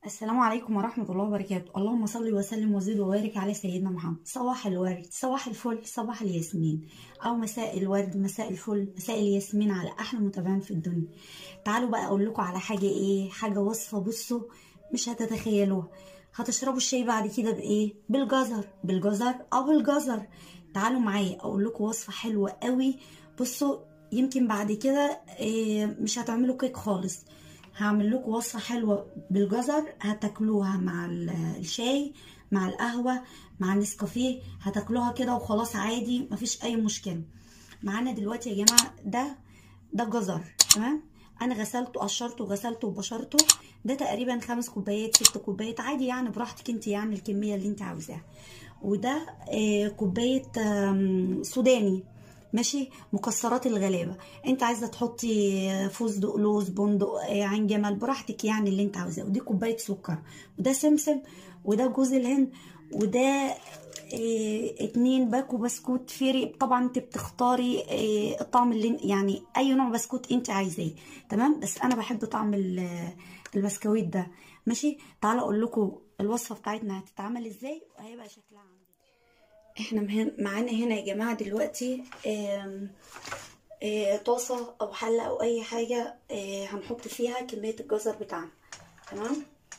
السلام عليكم ورحمة الله وبركاته اللهم صل وسلم وزد وبارك على سيدنا محمد صباح الورد صباح الفل صباح الياسمين أو مساء الورد مساء الفل مساء الياسمين على أحلى متابعين في الدنيا تعالوا بقى أقول لكم على حاجة إيه حاجة وصفة بصوا مش هتتخيلوها هتشربوا الشاي بعد كده بإيه بالجزر بالجزر أو بالجزر تعالوا معايا أقول لكم وصفة حلوة قوي بصوا يمكن بعد كده إيه مش هتعملوا كيك خالص هعمل لكم وصفه حلوه بالجزر هتاكلوها مع الشاي مع القهوه مع النسكافيه هتاكلوها كده وخلاص عادي مفيش اي مشكله معانا دلوقتي يا جماعه ده ده جزر تمام انا غسلته قشرته وغسلته وبشرته ده تقريبا خمس كوبايات ست كوبايات عادي يعني براحتك انت يعني الكميه اللي انت عاوزاها وده آه كوبايه آه سوداني ماشي مكسرات الغلابه انت عايزه تحطي فستق لوز بندق عين جمل براحتك يعني اللي انت عاوزاه ودي كوبايه سكر وده سمسم وده جوز الهند وده اه اتنين باكو بسكوت فيري طبعا انت بتختاري اه الطعم اللي يعني اي نوع بسكوت انت عايزاه تمام بس انا بحب طعم البسكويت ده ماشي تعالى اقول لكم الوصفه بتاعتنا هتتعمل ازاي وهيبقى شكلها عندي احنا معانا هنا يا جماعه دلوقتي آم آم طاسه او حله او اي حاجه هنحط فيها كميه الجزر بتاعنا تمام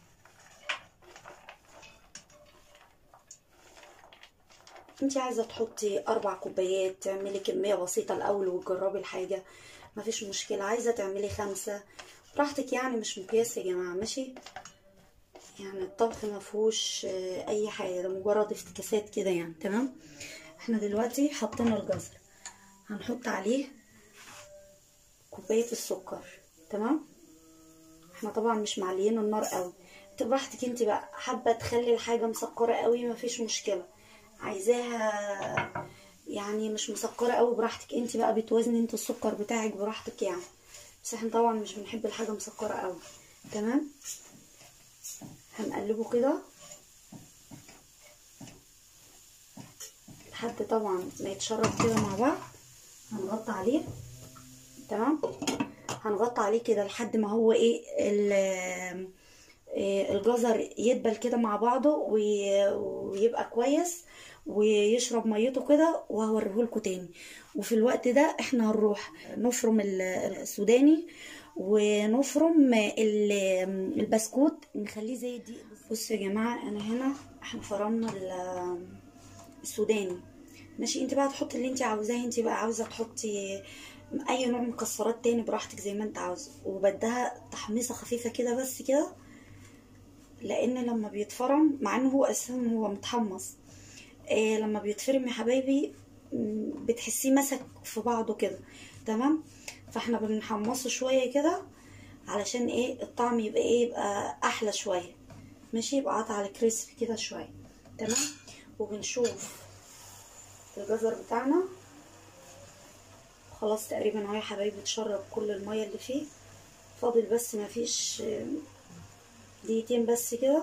انت عايزه تحطي اربع كوبايات تعملي كميه بسيطه الاول وتجربي الحاجه مفيش مشكله عايزه تعملي خمسه براحتك يعني مش مقياس يا جماعه ماشي يعني الطبخ ما فيهوش اي حاجه ده مجرد افتكاسات كده يعني تمام احنا دلوقتي حطينا الجزر هنحط عليه كوبايه السكر تمام احنا طبعا مش معليين النار قوي براحتك انت بقى حابه تخلي الحاجه مسكره قوي ما فيش مشكله عايزاها يعني مش مسكره قوي براحتك انت بقى بتوزني انت السكر بتاعك براحتك يعني بس احنا طبعا مش بنحب الحاجه مسكره قوي تمام هنقلبه كده لحد طبعا ما يتشرب كده مع بعض هنغطي عليه تمام هنغطي عليه كده لحد ما هو ايه الجزر يدبل كده مع بعضه ويبقى كويس ويشرب ميته كده وهوريه لكم تاني وفي الوقت ده احنا هنروح نفرم السوداني ونفرم البسكوت نخليه زي دي بصوا يا جماعه انا هنا احنا فرمنا السوداني ماشي انت بقى تحطي اللي انت عاوزاه انت بقى عاوزه تحطي اي نوع مكسرات تاني براحتك زي ما انت عاوزه وبدها تحميصه خفيفه كده بس كده لان لما بيتفرم مع انه هو اساسا هو متحمص إيه لما بيتفرم يا حبايبي بتحسيه مسك في بعضه كده تمام فاحنا بنحمصه شويه كده علشان ايه الطعم يبقى ايه يبقى احلى شويه ماشي يبقى قطع على كريسبي كده شويه تمام وبنشوف الجزر بتاعنا خلاص تقريبا اهو يا حبايبي اتشرب كل الميه اللي فيه فاضل بس ما فيش دقيقتين بس كده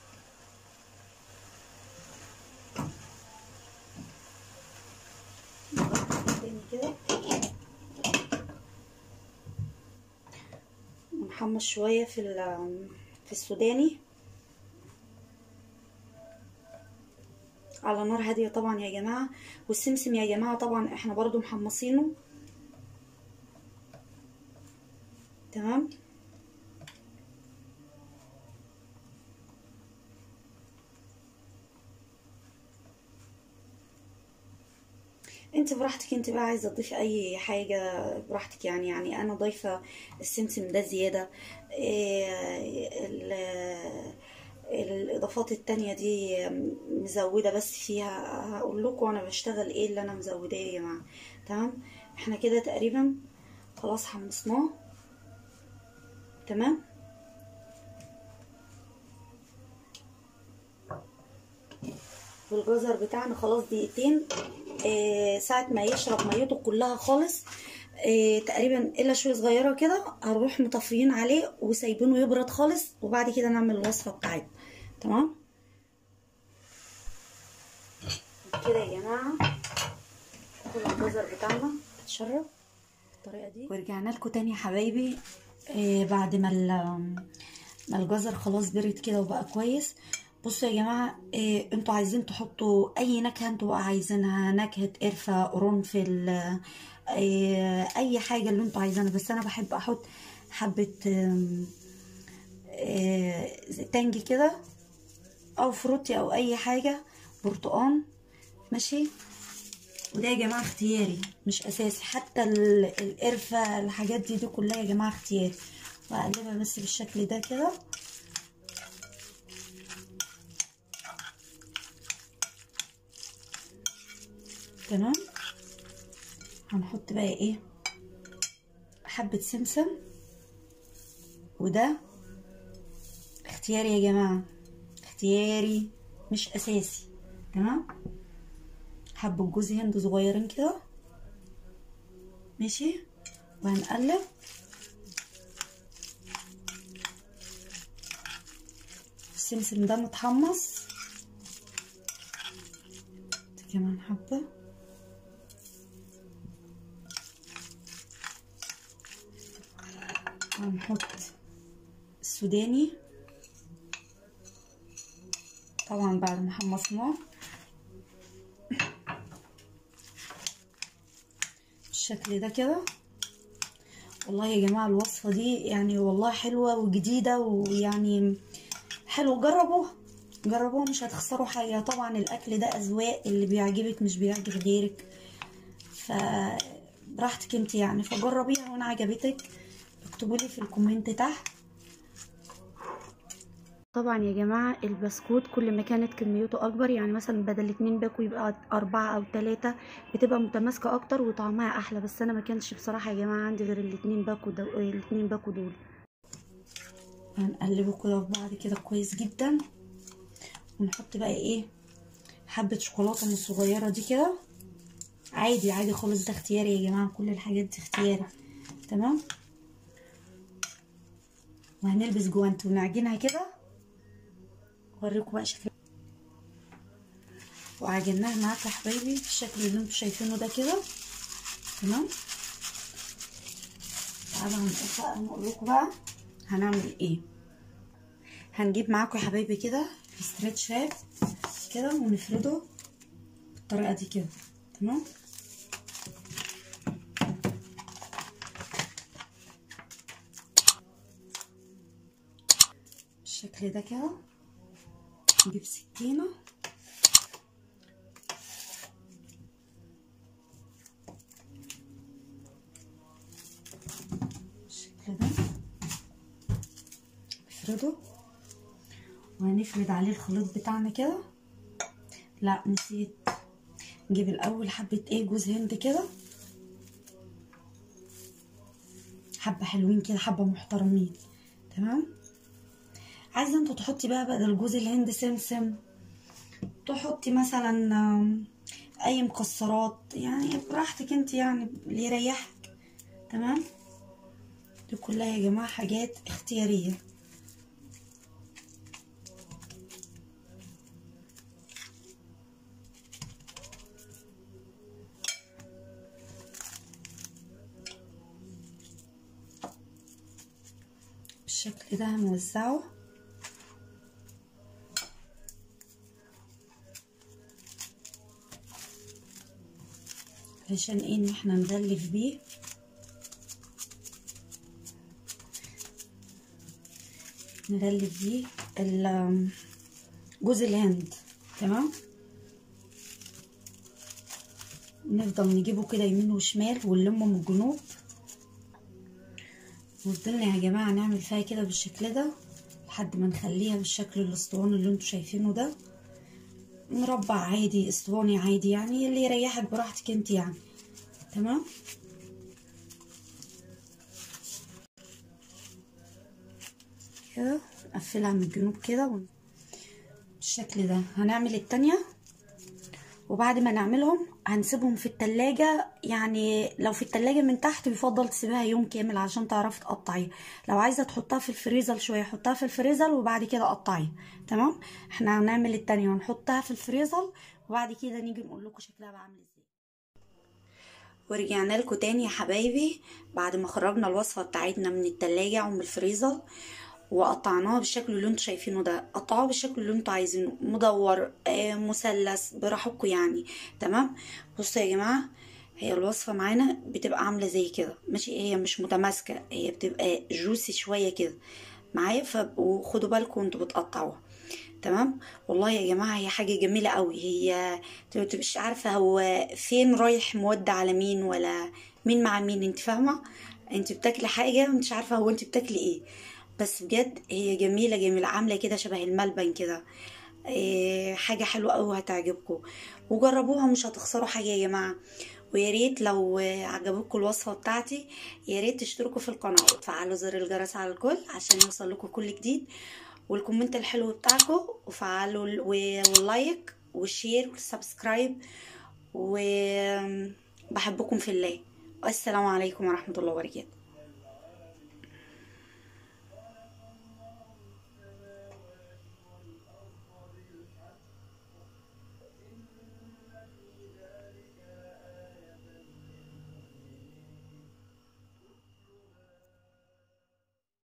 كده نحمص شويه في في السوداني على نار هاديه طبعا يا جماعه والسمسم يا جماعه طبعا احنا برضو محمصينه تمام انت براحتك انت بقى عايزه تضيفي اي حاجه براحتك يعني يعني انا ضايفه السمسم ده زياده إيه الاضافات التانية دي مزوده بس فيها هقول لكم انا بشتغل ايه اللي انا مزوداه يا جماعه تمام احنا كده تقريبا خلاص حمصناه تمام والجزر بتاعنا خلاص دقيقتين آه ساعة ما يشرب ميته كلها خالص آه تقريبا الا شوية صغيرة كده هنروح مطفيين عليه وسايبينه يبرد خالص وبعد كده نعمل الوصفة بتاعتنا تمام كده يا جماعة كل الجزر بتاعنا اتشرب بالطريقة دي ورجعنا لكم تاني يا حبايبي آه بعد ما ما الجزر خلاص برد كده وبقى كويس بصوا يا جماعه إيه انتوا عايزين تحطوا اي نكهه انتوا عايزينها نكهه قرفه قرنفل إيه اي حاجه اللي انتوا عايزينها بس انا بحب احط حبه إيه تانج كده او فروتي او اي حاجه برتقان ماشي وده يا جماعه اختياري مش اساسي حتى القرفه الحاجات دي دي كلها يا جماعه اختياري واقلبها بس بالشكل ده كده تمام هنحط بقى ايه حبه سمسم وده اختياري يا جماعه اختياري مش اساسي تمام حبة جوز هند صغيرين كده ماشي وهنقلب السمسم ده متحمص كمان حبة هنحط السوداني طبعا بعد ما حمصناه بالشكل ده كده والله يا جماعة الوصفة دي يعني والله حلوة وجديدة ويعني حلو جربوها جربوها مش هتخسروا حاجة طبعا الأكل ده أذواق اللي بيعجبك مش بيعجب غيرك فبراحتك انت يعني فجربيها وان عجبتك اكتبوا لي في الكومنت تحت طبعا يا جماعة البسكوت كل ما كانت كميته اكبر يعني مثلا بدل اتنين باكو يبقى اربعة او تلاتة بتبقى متماسكة اكتر وطعمها احلى بس انا ما كانش بصراحة يا جماعة عندي غير الاتنين باكو دو... الاتنين باكو دول هنقلبه كده في بعض كده كويس جدا ونحط بقى ايه حبة شوكولاتة من الصغيرة دي كده عادي عادي خالص ده اختياري يا جماعة كل الحاجات دي اختياري تمام وهنلبس جوانت ونعجنها كده اوريكم بقى شكل وعجناها معاكم يا حبايبي بالشكل اللي انتوا شايفينه ده كده تمام تعالوا هنقول بقى نقول لكم بقى هنعمل ايه هنجيب معاكم يا حبايبي كده ستريتش راب كده ونفرده بالطريقه دي كده تمام بالشكل ده كده نجيب سكينة بالشكل ده نفرده وهنفرد عليه الخليط بتاعنا كده لا نسيت نجيب الاول حبة ايه جوز هند كده حبة حلوين كده حبة محترمين تمام عايزه انتوا تحطي بقى بدل جوز الهند سمسم تحطي مثلا اي مكسرات يعني براحتك انت يعني اللي يريحك تمام دي كلها يا جماعه حاجات اختياريه بالشكل ده هنوزعه علشان ايه ان احنا نغلف بيه نغلف بيه جوز الهند تمام نفضل نجيبه كده يمين وشمال ونلمه من الجنوب وفضلنا يا جماعه نعمل فيها كده بالشكل ده لحد ما نخليها بالشكل الاسطواني اللي انتوا شايفينه ده مربع عادي اسطواني عادي يعني اللي يريحك براحتك انت يعني تمام كده نقفلها من الجنوب كده بالشكل ده هنعمل التانية وبعد ما نعملهم هنسيبهم في التلاجة يعني لو في التلاجة من تحت يفضل تسيبها يوم كامل عشان تعرفي تقطعيها لو عايزة تحطها في الفريزر شوية حطها في الفريزر وبعد كده قطعيها تمام احنا هنعمل التانية ونحطها في الفريزر وبعد كده نيجي نقول لكم شكلها بقى عامل ازاي ورجعنا لكم تاني يا حبايبي بعد ما خرجنا الوصفة بتاعتنا من التلاجة ومن الفريزر وقطعناه بالشكل اللي انتوا شايفينه ده قطعوه بالشكل اللي انتوا عايزينه مدور آه مثلث براحتكم يعني تمام بصوا يا جماعه هي الوصفه معانا بتبقى عامله زي كده ماشي هي مش متماسكه هي بتبقى جوسي شويه كده معايا فخدوا بالكم وانتوا بتقطعوها تمام والله يا جماعه هي حاجه جميله قوي هي مش عارفه هو فين رايح مودة على مين ولا مين مع مين انت فاهمه انت بتاكلي حاجه مش عارفه هو انت بتاكلي ايه بس بجد هي جميله جميله عامله كده شبه الملبن كده إيه حاجه حلوه قوي هتعجبكم وجربوها مش هتخسروا حاجه يا جماعه ويا ريت لو عجبتكم الوصفه بتاعتي يا ريت تشتركوا في القناه وتفعلوا زر الجرس على الكل عشان يوصل لكم كل جديد والكومنت الحلو بتاعكم وفعلوا واللايك والشير والسبسكرايب وبحبكم في الله والسلام عليكم ورحمه الله وبركاته